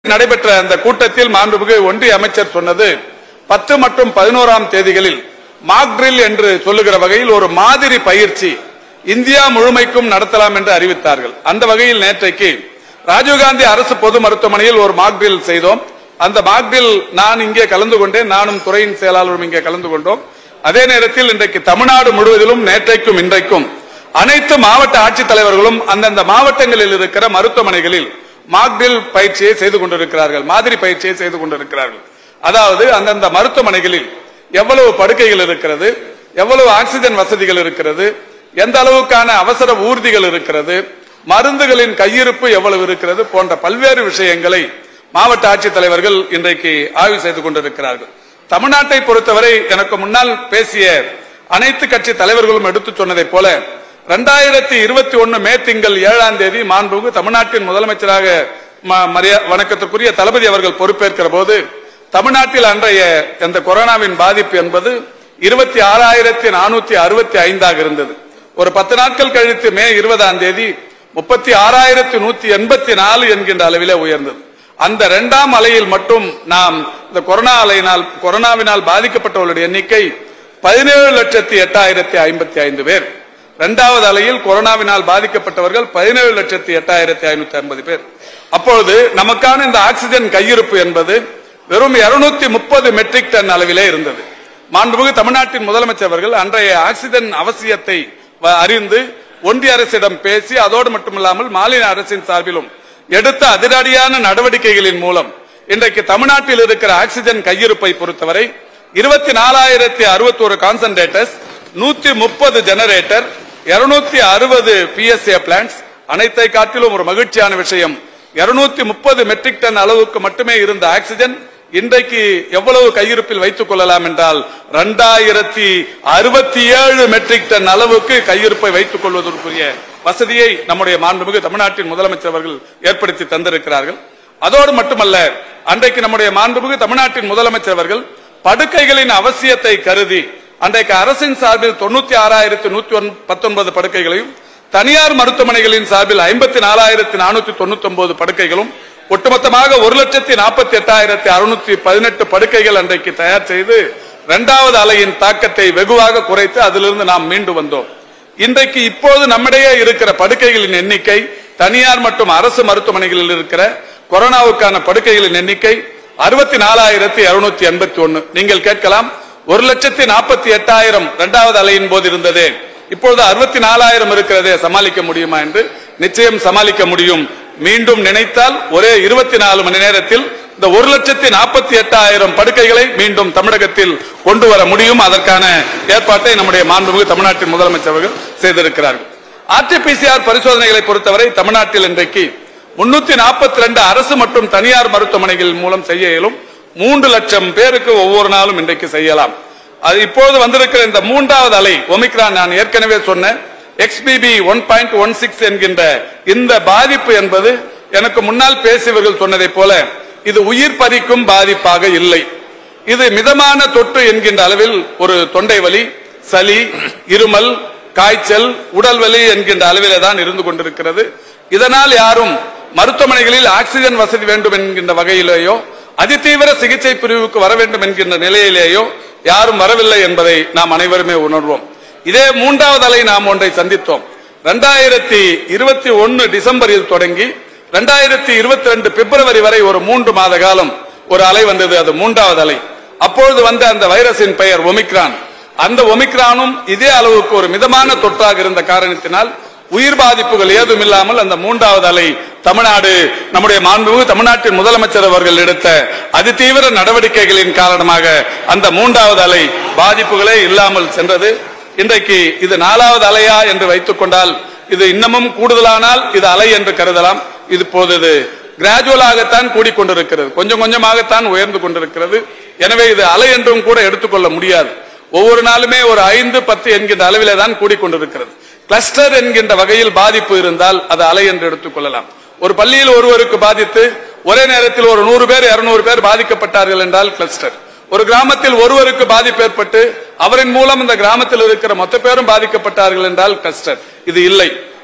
நடைபெற்ற அந்த கூட்டத்தில் மாண்புமிகு ஒன்றிய அமைச்சர் சொன்னது பத்து மற்றும் பதினோராம் தேதிகளில் மாக்ட்ரில் என்று சொல்லுகிற வகையில் ஒரு மாதிரி பயிற்சி இந்தியா முழுமைக்கும் நடத்தலாம் என்று அறிவித்தார்கள் அந்த வகையில் நேற்றைக்கு ராஜீவ்காந்தி அரசு பொது மருத்துவமனையில் ஒரு மாக்ட்ரில் செய்தோம் அந்த மாக்ட்ரில் நான் இங்கே கலந்து கொண்டேன் நானும் துறையின் செயலாளரும் இங்கே கலந்து கொண்டோம் அதே நேரத்தில் இன்றைக்கு தமிழ்நாடு முழுவதிலும் நேற்றைக்கும் இன்றைக்கும் அனைத்து மாவட்ட ஆட்சித்தலைவர்களும் அந்தந்த மாவட்டங்களில் இருக்கிற மருத்துவமனைகளில் மாக்டில் பயிற்சியை செய்து கொண்டிருக்கிறார்கள் மாதிரி பயிற்சியை செய்து கொண்டிருக்கிறார்கள் அதாவது அந்தந்த மருத்துவமனைகளில் எவ்வளவு படுக்கைகள் இருக்கிறது எவ்வளவு ஆக்சிஜன் வசதிகள் இருக்கிறது எந்த அளவுக்கான அவசர ஊர்திகள் இருக்கிறது மருந்துகளின் கையிருப்பு எவ்வளவு இருக்கிறது போன்ற பல்வேறு விஷயங்களை மாவட்ட ஆட்சித்தலைவர்கள் இன்றைக்கு ஆய்வு செய்து கொண்டிருக்கிறார்கள் தமிழ்நாட்டை பொறுத்தவரை எனக்கு முன்னால் பேசிய அனைத்து கட்சி தலைவர்களும் எடுத்துச் சொன்னதைப் போல ரெண்டாயிரத்தி இருபத்தி ஒன்னு மே திங்கள் ஏழாம் தேதி மாண்புமிகு தமிழ்நாட்டின் முதலமைச்சராக ம- மரியா- வணக்கத்துக்குரிய தளபதி அவர்கள் பொறுப்பேற்கிற போது தமிழ்நாட்டில் அன்றைய இந்த கொரோனாவின் பாதிப்பு என்பது இருபத்தி ஆறாயிரத்தி நானூத்தி அறுபத்தி ஐந்தாக இருந்தது ஒரு பத்து நாட்கள் கழித்து மே இருபதாம் தேதி முப்பத்தி ஆறாயிரத்தி நூத்தி எண்பத்தி நாலு என்கின்ற அளவிலே உயர்ந்தது அந்த இரண்டாம் அலையில் மட்டும் நாம் இந்த கொரோனா அலையினால் கொரோனாவினால் பாதிக்கப்பட்டவர்களுடைய எண்ணிக்கை பதினேழு லட்சத்தி எட்டாயிரத்தி ஐம்பத்தி ஐந்து பேர் இரண்டாவது அலையில் கொரோனாவினால் பாதிக்கப்பட்டவர்கள் பதினேழு லட்சத்தி எட்டாயிரத்தி ஐநூத்தி ஐம்பது பேர் அப்பொழுது நமக்கான இந்த ஆக்சிஜன் கையிருப்பு என்பது வெறும் இருநூத்தி முப்பது மெட்ரிக் டன் அளவிலே இருந்தது மாண்புமிகு தமிழ்நாட்டின் முதலமைச்சர் அவர்கள் அன்றைய ஆக்சிஜன் அவசியத்தை வ- அறிந்து ஒன்றிய அரசிடம் பேசி அதோடு மட்டுமில்லாமல் மாநில அரசின் சார்பிலும் எடுத்த அதிரடியான நடவடிக்கைகளின் மூலம் இன்றைக்கு தமிழ்நாட்டில் இருக்கிற ஆக்சிஜன் கையிருப்பை பொறுத்தவரை இருபத்தி நாலாயிரத்தி அறுபத்தி ஒரு கான்சன்ட்ரேட்டர்ஸ் நூத்தி முப்பது ஜெனரேட்டர் இருநூத்தி அறுபது பிஎஸ்ஏ பிளான்ஸ் அனைத்தை காட்டிலும் ஒரு மகிழ்ச்சியான விஷயம் இருநூத்தி முப்பது மெட்ரிக் டன் அளவுக்கு மட்டுமே இருந்த ஆக்சிஜன் இன்றைக்கு எவ்வளவு கையிருப்பில் வைத்துக் கொள்ளலாம் என்றால் இரண்டாயிரத்தி அறுபத்தி ஏழு மெட்ரிக் டன் அளவுக்கு கையிருப்பை வைத்துக் கொள்வதற்குரிய வசதியை நம்முடைய மாண்புமிகு தமிழ்நாட்டின் முதலமைச்சர் அவர்கள் ஏற்படுத்தி தந்திருக்கிறார்கள் அதோடு மட்டுமல்ல அன்றைக்கு நம்முடைய மாண்புமிகு தமிழ்நாட்டின் முதலமைச்சர் அவர்கள் படுக்கைகளின் அவசியத்தை கருதி அன்றைக்கு அரசின் சார்பில் தொண்ணூத்தி ஆறாயிரத்தி நூத்தி பத்தொன்பது படுக்கைகளையும் தனியார் மருத்துவமனைகளின் சார்பில் ஐம்பத்தி நாலாயிரத்தி நானூத்தி தொண்ணூத்தி ஒன்பது படுக்கைகளும் ஒட்டுமொத்தமாக ஒரு லட்சத்தி நாற்பத்தி எட்டாயிரத்தி அறுநூத்தி பதினெட்டு படுக்கைகள் அன்றைக்கு தயார் செய்து இரண்டாவது அலையின் தாக்கத்தை வெகுவாக குறைத்து அதிலிருந்து நாம் மீண்டு வந்தோம் இன்றைக்கு இப்போது நம்மிடையே இருக்கிற படுக்கைகளின் எண்ணிக்கை தனியார் மற்றும் அரசு மருத்துவமனைகளில் இருக்கிற கொரோனாவுக்கான படுக்கைகளின் எண்ணிக்கை அறுபத்தி நாலாயிரத்தி இருநூத்தி எண்பத்தி ஒன்னு நீங்கள் கேட்கலாம் ஒரு லட்சத்தி நாற்பத்தி எட்டாயிரம் இரண்டாவது அலையின் போது இருந்ததே இப்பொழுது அறுபத்தி நாலாயிரம் இருக்கிறதே சமாளிக்க முடியுமா என்று நிச்சயம் சமாளிக்க முடியும் மீண்டும் நினைத்தால் ஒரே இருபத்தி நாலு மணி நேரத்தில் இந்த ஒரு லட்சத்தி நாற்பத்தி எட்டாயிரம் படுக்கைகளை மீண்டும் தமிழகத்தில் கொண்டு வர முடியும் அதற்கான ஏற்பாட்டை நம்முடைய மாண்புமிகு தமிழ்நாட்டின் முதலமைச்சர் அவர்கள் செய்திருக்கிறார்கள் ஆர்டிபிசிஆர் பரிசோதனைகளை பொறுத்தவரை தமிழ்நாட்டில் இன்றைக்கு முன்னூத்தி நாற்பத்தி ரெண்டு அரசு மற்றும் தனியார் மருத்துவமனைகள் மூலம் செய்ய இயலும் மூன்று லட்சம் பேருக்கு ஒவ்வொரு நாளும் இன்றைக்கு செய்யலாம் அது இப்போது வந்திருக்கிற இந்த மூன்றாவது அலை ஒமிக்ரான் நான் ஏற்கனவே சொன்ன XBB one point one six என்கின்ற இந்த பாதிப்பு என்பது எனக்கு முன்னால் பேசியவர்கள் சொன்னதைப் போல இது உயிர் பறிக்கும் பாதிப்பாக இல்லை இது மிதமான தொற்று என்கின்ற அளவில் ஒரு தொண்டை வலி சளி இருமல் காய்ச்சல் உடல் வலி என்கின்ற அளவிலே தான் இருந்து கொண்டிருக்கிறது இதனால் யாரும் மருத்துவமனைகளில் ஆக்சிஜன் வசதி வேண்டும் என்கின்ற வகையிலேயோ அதிதீவிர சிகிச்சை பிரிவுக்கு வர வேண்டும் என்கின்ற நிலையிலேயோ யாரும் வரவில்லை என்பதை நாம் அனைவருமே உணர்வோம் இதே மூன்றாவது அலை நாம் ஒன்றை சந்தித்தோம் ரெண்டாயிரத்தி இருபத்தி ஒன்னு டிசம்பரில் தொடங்கி ரெண்டாயிரத்தி இருபத்தி ரெண்டு பிப்ரவரி வரை ஒரு மூன்று மாத காலம் ஒரு அலை வந்தது அது மூன்றாவது அலை அப்பொழுது வந்த அந்த வைரஸின் பெயர் ஒமிக்ரான் அந்த ஒமிக்ரானும் இதே அளவுக்கு ஒரு மிதமான தொற்றாக இருந்த காரணத்தினால் உயிர் பாதிப்புகள் ஏதும் இல்லாமல் அந்த மூன்றாவது அலை தமிழ்நாடு நம்முடைய மாண்புமிகு தமிழ்நாட்டின் முதலமைச்சர் அவர்கள் எடுத்த அதிதீவிர நடவடிக்கைகளின் காரணமாக அந்த மூன்றாவது அலை பாதிப்புகளே இல்லாமல் சென்றது இன்றைக்கு இது நாலாவது அலையா என்று வைத்துக் கொண்டால் இது இன்னமும் கூடுதலானால் இது அலை என்று கருதலாம் இது இப்போது இது கிராஜுவலாகத்தான் கூடிக்கொண்டிருக்கிறது கொஞ்சம் கொஞ்சமாகத்தான் உயர்ந்து கொண்டிருக்கிறது எனவே இது அலை என்றும் கூட எடுத்துக்கொள்ள முடியாது ஒவ்வொரு நாளுமே ஒரு ஐந்து பத்து என்கின்ற அளவிலே தான் கூடிக்கொண்டிருக்கிறது கிளஸ்டர் என்கின்ற வகையில் பாதிப்பு இருந்தால் அது அலை என்று எடுத்துக்கொள்ளலாம் ஒரு பள்ளியில் ஒருவருக்கு பாதித்து ஒரே நேரத்தில் ஒரு நூறு பேர் இருநூறு பேர் பாதிக்கப்பட்டார்கள் என்றால் கிளஸ்டர் ஒரு கிராமத்தில் ஒருவருக்கு பாதிப்பு ஏற்பட்டு அவரின் மூலம் இந்த கிராமத்தில் இருக்கிற மொத்த பேரும் பாதிக்கப்பட்டார்கள் என்றால் கிளஸ்டர் இது இல்லை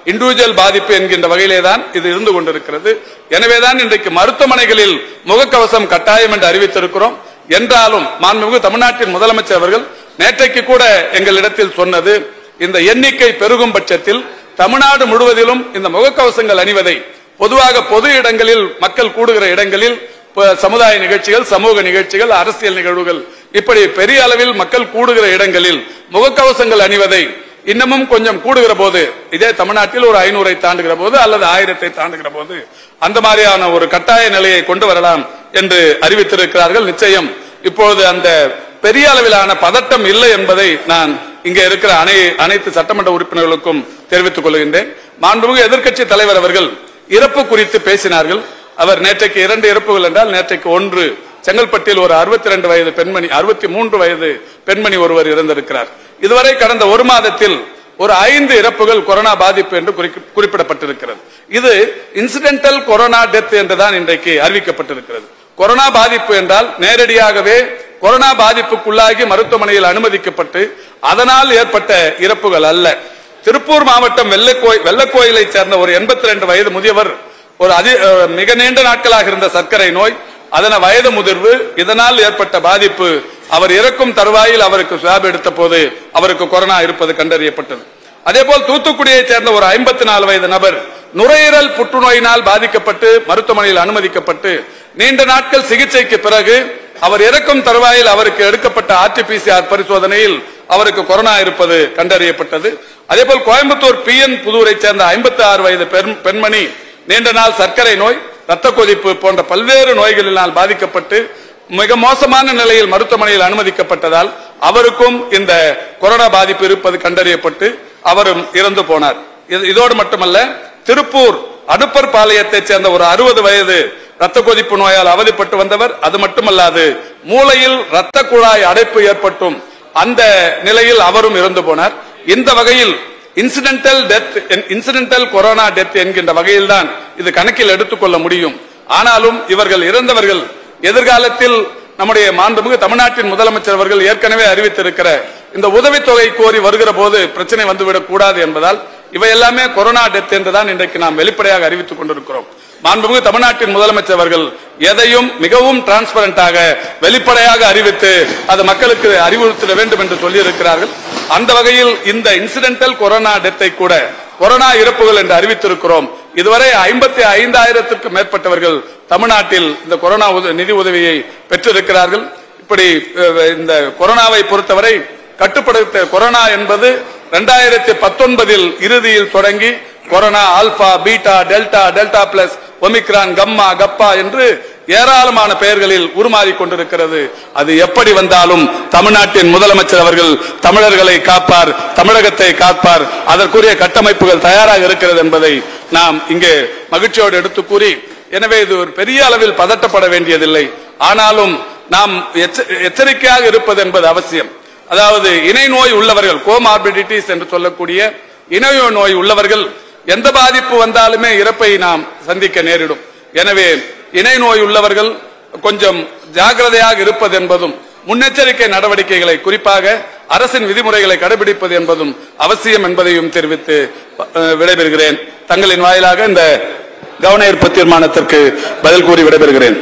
இண்டிவிஜுவல் பாதிப்பு என்கின்ற வகையிலே தான் இது இருந்து கொண்டிருக்கிறது எனவேதான் இன்றைக்கு மருத்துவமனைகளில் முகக்கவசம் கட்டாயம் என்று அறிவித்திருக்கிறோம் என்றாலும் மாண்புமிகு தமிழ்நாட்டின் முதலமைச்சர் அவர்கள் நேற்றைக்கு கூட எங்களிடத்தில் சொன்னது இந்த எண்ணிக்கை பெருகும் பட்சத்தில் தமிழ்நாடு முழுவதிலும் இந்த முகக்கவசங்கள் அணிவதை பொதுவாக பொது இடங்களில் மக்கள் கூடுகிற இடங்களில் ப- சமுதாய நிகழ்ச்சிகள் சமூக நிகழ்ச்சிகள் அரசியல் நிகழ்வுகள் இப்படி பெரிய அளவில் மக்கள் கூடுகிற இடங்களில் முகக்கவசங்கள் அணிவதை இன்னமும் கொஞ்சம் கூடுகிற போது இதே தமிழ்நாட்டில் ஒரு ஐநூறை தாண்டுகிற போது அல்லது ஆயிரத்தை தாண்டுகிற போது அந்த மாதிரியான ஒரு கட்டாய நிலையை கொண்டு வரலாம் என்று அறிவித்திருக்கிறார்கள் நிச்சயம் இப்பொழுது அந்த பெரிய அளவிலான பதட்டம் இல்லை என்பதை நான் இங்கே இருக்கிற அனை அனைத்து சட்டமன்ற உறுப்பினர்களுக்கும் தெரிவித்துக் கொள்கின்றேன் மாண்புமிகு எதிர்க்கட்சி தலைவர் அவர்கள் இறப்பு குறித்து பேசினார்கள் அவர் நேற்றைக்கு இரண்டு இறப்புகள் என்றால் நேற்றைக்கு ஒன்று செங்கல்பட்டில் ஒரு 62 வயது பெண்மணி 63 வயது பெண்மணி ஒருவர் இறந்திருக்கிறார் இதுவரை கடந்த ஒரு மாதத்தில் ஒரு ஐந்து இறப்புகள் கொரோனா பாதிப்பு என்று குறிக்க- குறிப்பிடப்பட்டிருக்கிறது இது இன்சிடென்டல் கொரோனா டெத் என்றுதான் இன்றைக்கு அறிவிக்கப்பட்டிருக்கிறது கொரோனா பாதிப்பு என்றால் நேரடியாகவே கொரோனா பாதிப்புக்குள்ளாகி மருத்துவமனையில் அனுமதிக்கப்பட்டு அதனால் ஏற்பட்ட இறப்புகள் அல்ல திருப்பூர் மாவட்டம் வெள்ளக்கோய் வெள்ளக்கோயிலை சேர்ந்த ஒரு 82 வயது முதியவர் ஒரு அதி அஹ், மிக நீண்ட நாட்களாக இருந்த சர்க்கரை நோய் அதன வயது முதிர்வு இதனால் ஏற்பட்ட பாதிப்பு அவர் இறக்கும் தருவாயில் அவருக்கு சுவாப் எடுத்த போது அவருக்கு கொரோனா இருப்பது கண்டறியப்பட்டது அதேபோல் தூத்துக்குடியைச் சேர்ந்த ஒரு 54 வயது நபர் நுரையீரல் புற்றுநோயினால் பாதிக்கப்பட்டு மருத்துவமனையில் அனுமதிக்கப்பட்டு நீண்ட நாட்கள் சிகிச்சைக்கு பிறகு அவர் இறக்கும் தருவாயில் அவருக்கு எடுக்கப்பட்ட ஆர்டிபிசிஆர் பரிசோதனையில் அவருக்கு கொரோனா இருப்பது கண்டறியப்பட்டது அதேபோல் கோயம்புத்தூர் பி என் புதூரைச் சேர்ந்த 56 வயது பெண்- பெண்மணி நீண்ட நாள் சர்க்கரை நோய் ரத்த கொதிப்பு போன்ற பல்வேறு நோய்களினால் பாதிக்கப்பட்டு மிக மோசமான நிலையில் மருத்துவமனையில் அனுமதிக்கப்பட்டதால் அவருக்கும் இந்த கொரோனா பாதிப்பு இருப்பது கண்டறியப்பட்டு அவரும் இறந்து போனார் இது- இதோடு மட்டுமல்ல திருப்பூர் அடுப்பர் பாளையத்தைச் சேர்ந்த ஒரு அறுபது வயது ரத்த கொதிப்பு நோயால் அவதிப்பட்டு வந்தவர் அது மட்டுமல்லாது மூளையில் ரத்த குழாய் அடைப்பு ஏற்பட்டும் அந்த நிலையில் அவரும் இறந்து போனார் இந்த வகையில் incidental death incidental corona death என்கின்ற வகையில் தான் இது கணக்கில் எடுத்துக்கொள்ள முடியும் ஆனாலும் இவர்கள் இறந்தவர்கள் எதிர்காலத்தில் நம்முடைய மாண்புமிகு தமிழ்நாட்டின் முதலமைச்சர் அவர்கள் ஏற்கனவே அறிவித்திருக்கிற இந்த உதவித்தொகை கோரி வருகிற போது பிரச்சனை வந்துவிடக் கூடாது என்பதால் இவை எல்லாமே கொரோனா டெத் என்றுதான் இன்றைக்கு நாம் வெளிப்படையாக அறிவித்துக் கொண்டிருக்கிறோம் மாண்புமிகு தமிழ்நாட்டின் முதலமைச்சர் அவர்கள் எதையும் மிகவும் டிரான்ஸ்பரண்டாக வெளிப்படையாக அறிவித்து அது மக்களுக்கு அறிவுறுத்த வேண்டும் என்று சொல்லியிருக்கிறார்கள் அந்த வகையில் இந்த இன்சிடென்டல் கொரோனா டெத்தை கூட கொரோனா இறப்புகள் என்று அறிவித்திருக்கிறோம் இதுவரை ஐம்பத்தி ஐந்தாயிரத்திற்கும் மேற்பட்டவர்கள் தமிழ்நாட்டில் இந்த கொரோனா உத- நிதி உதவியை பெற்றிருக்கிறார்கள் இப்படி அஹ், இந்த கொரோனாவை பொறுத்தவரை கட்டுப்படுத்த கொரோனா என்பது இரண்டாயிரத்தி பத்தொன்பதில் இறுதியில் தொடங்கி corona alpha beta delta delta plus omicron gamma kappa என்று ஏராளமான பெயர்களில் உருமாறிக் கொண்டிருக்கிறது அது எப்படி வந்தாலும் தமிழ்நாட்டின் முதலமைச்சர் அவர்கள் தமிழர்களை காப்பார் தமிழகத்தை காப்பார் அதற்குரிய கட்டமைப்புகள் தயாராக இருக்கிறது என்பதை நாம் இங்கே மகிழ்ச்சியோடு எடுத்து கூறி எனவே இது ஒரு பெரிய அளவில் பதட்டப்பட வேண்டியதில்லை ஆனாலும் நாம் எச்ச- எச்சரிக்கையாக இருப்பது என்பது அவசியம் அதாவது இணை நோய் உள்ளவர்கள் கோமார்பிடிட்டிஸ் என்று சொல்லக்கூடிய இணை நோய் உள்ளவர்கள் எந்த பாதிப்பு வந்தாலுமே இறப்பை நாம் சந்திக்க நேரிடும் எனவே இணை நோய் உள்ளவர்கள் கொஞ்சம் ஜாக்கிரதையாக இருப்பது என்பதும் முன்னெச்சரிக்கை நடவடிக்கைகளை குறிப்பாக அரசின் விதிமுறைகளை கடைபிடிப்பது என்பதும் அவசியம் என்பதையும் தெரிவித்து அஹ், விடைபெறுகிறேன் தங்களின் வாயிலாக இந்த கவன ஈர்ப்பு தீர்மானத்திற்கு பதில் கூறி விடைபெறுகிறேன்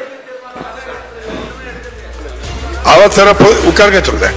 அவசர பொ- உட்காருங்க சொல்றேன்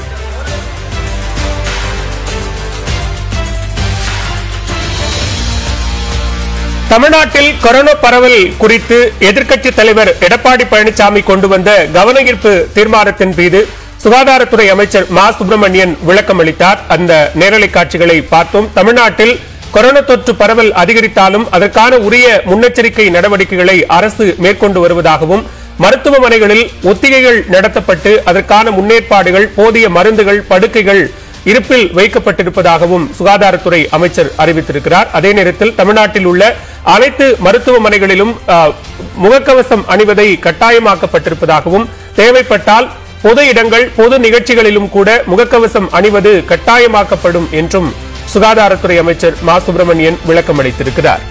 தமிழ்நாட்டில் கொரோனா பரவல் குறித்து எதிர்க்கட்சி தலைவர் எடப்பாடி பழனிசாமி கொண்டு வந்த கவன ஈர்ப்பு தீர்மானத்தின் மீது சுகாதாரத்துறை அமைச்சர் மா சுப்பிரமணியன் விளக்கம் அளித்தார் அந்த நேரலை காட்சிகளை பார்த்தோம் தமிழ்நாட்டில் கொரோனா தொற்று பரவல் அதிகரித்தாலும் அதற்கான உரிய முன்னெச்சரிக்கை நடவடிக்கைகளை அரசு மேற்கொண்டு வருவதாகவும் மருத்துவமனைகளில் ஒத்திகைகள் நடத்தப்பட்டு அதற்கான முன்னேற்பாடுகள் போதிய மருந்துகள் படுக்கைகள் இருப்பில் வைக்கப்பட்டிருப்பதாகவும் சுகாதாரத்துறை அமைச்சர் அறிவித்திருக்கிறார் அதே நேரத்தில் தமிழ்நாட்டில் உள்ள அனைத்து மருத்துவமனைகளிலும் ஆ, முகக்கவசம் அணிவதை கட்டாயமாக்கப்பட்டிருப்பதாகவும் தேவைப்பட்டால் பொது இடங்கள் பொது நிகழ்ச்சிகளிலும் கூட முகக்கவசம் அணிவது கட்டாயமாக்கப்படும் என்றும் சுகாதாரத்துறை அமைச்சர் மா சுப்பிரமணியன் விளக்கம் அளித்திருக்கிறார்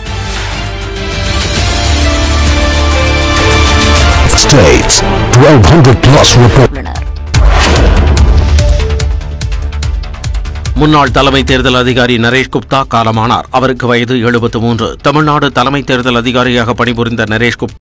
States 1200 plus report. உள்ளனர் முன்னாள் தலைமை தேர்தல் அதிகாரி நரேஷ் குப்தா காலமானார் அவருக்கு வயது எழுபத்து மூன்று தமிழ்நாடு தலைமை தேர்தல் அதிகாரியாக பணிபுரிந்த நரேஷ் குப்தா